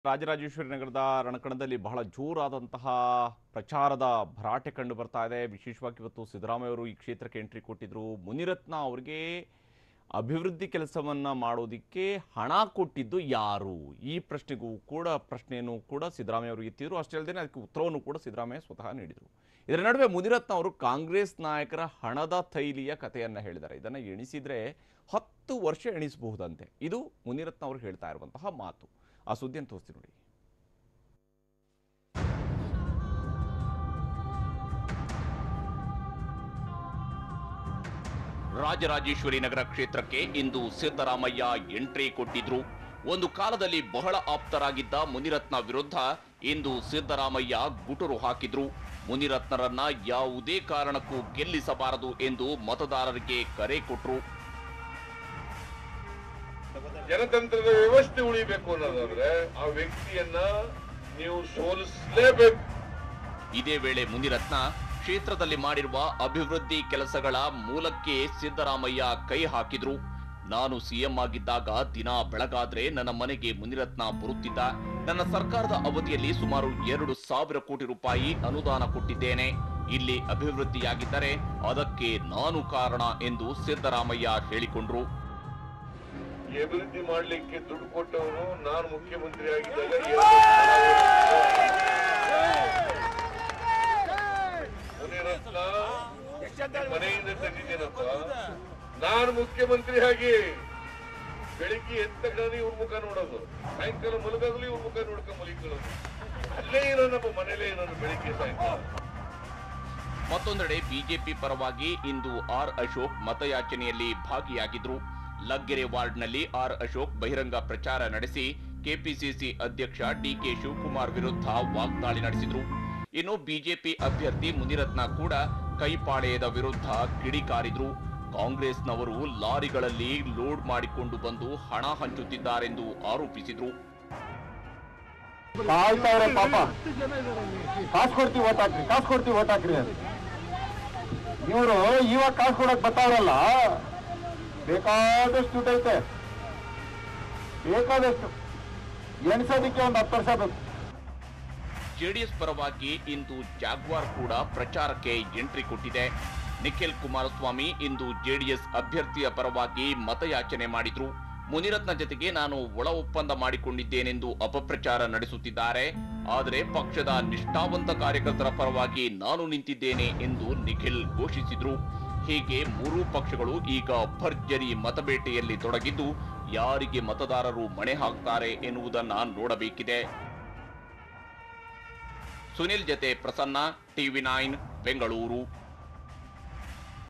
ರಾಜರಾಜೇಶ್ವರಿ ನಗರದ ರಣಕಣದಲ್ಲಿ ಬಹಳ ಜೋರಾದಂತಹ ಪ್ರಚಾರದ ಭರಾಟೆ ಕಂಡು ಬರ್ತಾ ಇದೆ ವಿಶೇಷವಾಗಿ ಇವತ್ತು ಸಿದ್ದರಾಮಯ್ಯ ಅವರು ಈ ಕ್ಷೇತ್ರಕ್ಕೆ ಎಂಟ್ರಿ ಕೊಟ್ಟಿದ್ರು ಮುನಿರತ್ನ ಅವರಿಗೆ ಅಭಿವೃದ್ಧಿ ಕೆಲಸವನ್ನ ಮಾಡೋದಿಕ್ಕೆ ಹಣ ಕೊಟ್ಟಿದ್ದು ಯಾರು ಈ ಪ್ರಶ್ನೆಗೂ ಕೂಡ ಪ್ರಶ್ನೆಯನ್ನು ಕೂಡ ಸಿದ್ದರಾಮಯ್ಯ ಅವರು ಎತ್ತಿದ್ರು ಅಷ್ಟೇ ಅಲ್ಲದೆ ಅದಕ್ಕೆ ಉತ್ತರವನ್ನು ಕೂಡ ಸಿದ್ದರಾಮಯ್ಯ ಸ್ವತಃ ನೀಡಿದರು ಇದರ ನಡುವೆ ಮುನಿರತ್ನ ಅವರು ಕಾಂಗ್ರೆಸ್ ನಾಯಕರ ಹಣದ ಥೈಲಿಯ ಕಥೆಯನ್ನ ಹೇಳಿದ್ದಾರೆ ಇದನ್ನ ಎಣಿಸಿದ್ರೆ ಹತ್ತು ವರ್ಷ ಎಣಿಸಬಹುದಂತೆ ಇದು ಮುನಿರತ್ನ ಅವರು ಹೇಳ್ತಾ ಇರುವಂತಹ ಮಾತು ಆ ಸುದ್ದಿಯನ್ನು ತೋರಿಸ್ತೀನಿ ನೋಡಿ ರಾಜರಾಜೇಶ್ವರಿ ನಗರ ಕ್ಷೇತ್ರಕ್ಕೆ ಇಂದು ಸಿದ್ದರಾಮಯ್ಯ ಎಂಟ್ರಿ ಕೊಟ್ಟಿದ್ರು ಒಂದು ಕಾಲದಲ್ಲಿ ಬಹಳ ಆಪ್ತರಾಗಿದ್ದ ಮುನಿರತ್ನ ವಿರುದ್ಧ ಇಂದು ಸಿದ್ದರಾಮಯ್ಯ ಗುಟುರು ಹಾಕಿದ್ರು ಮುನಿರತ್ನರನ್ನ ಯಾವುದೇ ಕಾರಣಕ್ಕೂ ಗೆಲ್ಲಿಸಬಾರದು ಎಂದು ಮತದಾರರಿಗೆ ಕರೆ ಕೊಟ್ರು ಜನತಂತ್ರದ ವ್ಯವಸ್ಥೆ ಉಳಿಬೇಕು ಅನ್ನೋದಾದ್ರೆ ಆ ವ್ಯಕ್ತಿಯನ್ನ ನೀವು ಸೋಲಿಸಲೇಬೇಕು ಇದೇ ವೇಳೆ ಮುನಿರತ್ನ ಕ್ಷೇತ್ರದಲ್ಲಿ ಮಾಡಿರುವ ಅಭಿವೃದ್ಧಿ ಕೆಲಸಗಳ ಮೂಲಕ್ಕೆ ಸಿದ್ದರಾಮಯ್ಯ ಕೈ ಹಾಕಿದ್ರು ನಾನು ಸಿಎಂ ಆಗಿದ್ದಾಗ ದಿನ ಬೆಳಗಾದ್ರೆ ನನ್ನ ಮನೆಗೆ ಮುನಿರತ್ನ ಬರುತ್ತಿದ್ದ ನನ್ನ ಸರ್ಕಾರದ ಅವಧಿಯಲ್ಲಿ ಸುಮಾರು ಎರಡು ಸಾವಿರ ಕೋಟಿ ರೂಪಾಯಿ ಅನುದಾನ ಕೊಟ್ಟಿದ್ದೇನೆ ಇಲ್ಲಿ ಅಭಿವೃದ್ಧಿಯಾಗಿದ್ದರೆ ಅದಕ್ಕೆ ನಾನು ಕಾರಣ ಎಂದು ಸಿದ್ದರಾಮಯ್ಯ ಹೇಳಿಕೊಂಡ್ರು ಈ ಅಭಿವೃದ್ಧಿ ಮಾಡ್ಲಿಕ್ಕೆ ದುಡ್ಡು ಕೊಟ್ಟವನು ನಾನು ಮುಖ್ಯಮಂತ್ರಿ ಆಗಿದ್ದಾಗ ಮುನಿರತ್ನ ನಿಮ್ ಮನೆಯಿಂದ ತಂದಿದ್ದೇನಪ್ಪ ನಾನು ಮುಖ್ಯಮಂತ್ರಿ ಆಗಿ ಬೆಳಿಗ್ಗೆ ಎದ್ದ ತಕ್ಷಣ ಇವ್ರ ಮುಖ ನೋಡೋದು ಸಾಯಂಕಾಲ ಮಲಗಾಗಲಿ ಇವ್ರ ಮುಖ ನೋಡ್ಕೊಂಡ್ ಮಲಿಕೊಳ್ಳೋದು ಅಲ್ಲೇ ಇರೋನಪ್ಪ ಮನೇಲೇ ಇರೋನು ಬೆಳಿಗ್ಗೆ ಸಾಯಂಕಾಲ ಮತ್ತೊಂದೆಡೆ ಬಿಜೆಪಿ ಪರವಾಗಿ ಇಂದು ಆರ್ ಅಶೋಕ್ ಮತಯಾಚನೆಯಲ್ಲಿ ಭಾಗಿಯಾಗಿದ್ರು ಲಗ್ಗೆರೆ ವಾರ್ಡ್ನಲ್ಲಿ ಆರ್ ಅಶೋಕ್ ಬಹಿರಂಗ ಪ್ರಚಾರ ನಡೆಸಿ ಕೆಪಿಸಿಸಿ ಅಧ್ಯಕ್ಷ ಡಿಕೆ ಶಿವಕುಮಾರ್ ವಿರುದ್ಧ ವಾಗ್ದಾಳಿ ನಡೆಸಿದ್ರು ಇನ್ನು ಬಿಜೆಪಿ ಅಭ್ಯರ್ಥಿ ಮುನಿರತ್ನ ಕೂಡ ಕೈಪಾಳೆಯದ ವಿರುದ್ಧ ಕಿಡಿಕಾರಿದ್ರು ಕಾಂಗ್ರೆಸ್ನವರು ಲಾರಿಗಳಲ್ಲಿ ಲೋಡ್ ಮಾಡಿಕೊಂಡು ಬಂದು ಹಣ ಹಂಚುತ್ತಿದ್ದಾರೆಂದು ಆರೋಪಿಸಿದ್ರು ಕಾಯ್ತಾವ್ರೆ ಪಾಪ ಕಾಸು ಕೊಡ್ತೀವಿ ಓಟ್ ಹಾಕ್ರಿ ಕಾಸು ಕೊಡ್ತೀವಿ ಓಟ್ ಹಾಕ್ರಿ ಅಂತ ಇವರು ಇವಾಗ ಕಾಸು ಕೊಡಕ್ ಬರ್ತಾವ್ರಲ್ಲ ಬೇಕಾದಷ್ಟು ದುಡ್ಡು ಐತೆ ಬೇಕಾದಷ್ಟು ಎಣಿಸೋದಕ್ಕೆ ಒಂದು ಹತ್ತು ವರ್ಷ ಬೇಕು ಜೆಡಿಎಸ್ ಪರವಾಗಿ ಇಂದು ಜಾಗ್ವಾರ್ ಕೂಡ ಪ್ರಚಾರಕ್ಕೆ ಎಂಟ್ರಿ ಕೊಟ್ಟಿದೆ ನಿಖಿಲ್ ಕುಮಾರಸ್ವಾಮಿ ಇಂದು ಜೆಡಿಎಸ್ ಅಭ್ಯರ್ಥಿಯ ಪರವಾಗಿ ಮತಯಾಚನೆ ಮಾಡಿದ್ರು ಮುನಿರತ್ನ ಜತೆಗೆ ನಾನು ಒಳ ಒಪ್ಪಂದ ಮಾಡಿಕೊಂಡಿದ್ದೇನೆಂದು ಅಪಪ್ರಚಾರ ನಡೆಸುತ್ತಿದ್ದಾರೆ ಆದರೆ ಪಕ್ಷದ ನಿಷ್ಠಾವಂತ ಕಾರ್ಯಕರ್ತರ ಪರವಾಗಿ ನಾನು ನಿಂತಿದ್ದೇನೆ ಎಂದು ನಿಖಿಲ್ ಘೋಷಿಸಿದ್ರು ಹೀಗೆ ಮೂರೂ ಪಕ್ಷಗಳು ಈಗ ಭರ್ಜರಿ ಮತಬೇಟೆಯಲ್ಲಿ ತೊಡಗಿದ್ದು ಯಾರಿಗೆ ಮತದಾರರು ಮಣೆ ಹಾಕ್ತಾರೆ ಎನ್ನುವುದನ್ನ ನೋಡಬೇಕಿದೆ ಸುನಿಲ್ ಜತೆ ಪ್ರಸನ್ನ ಟಿವಿ ನೈನ್ ಬೆಂಗಳೂರು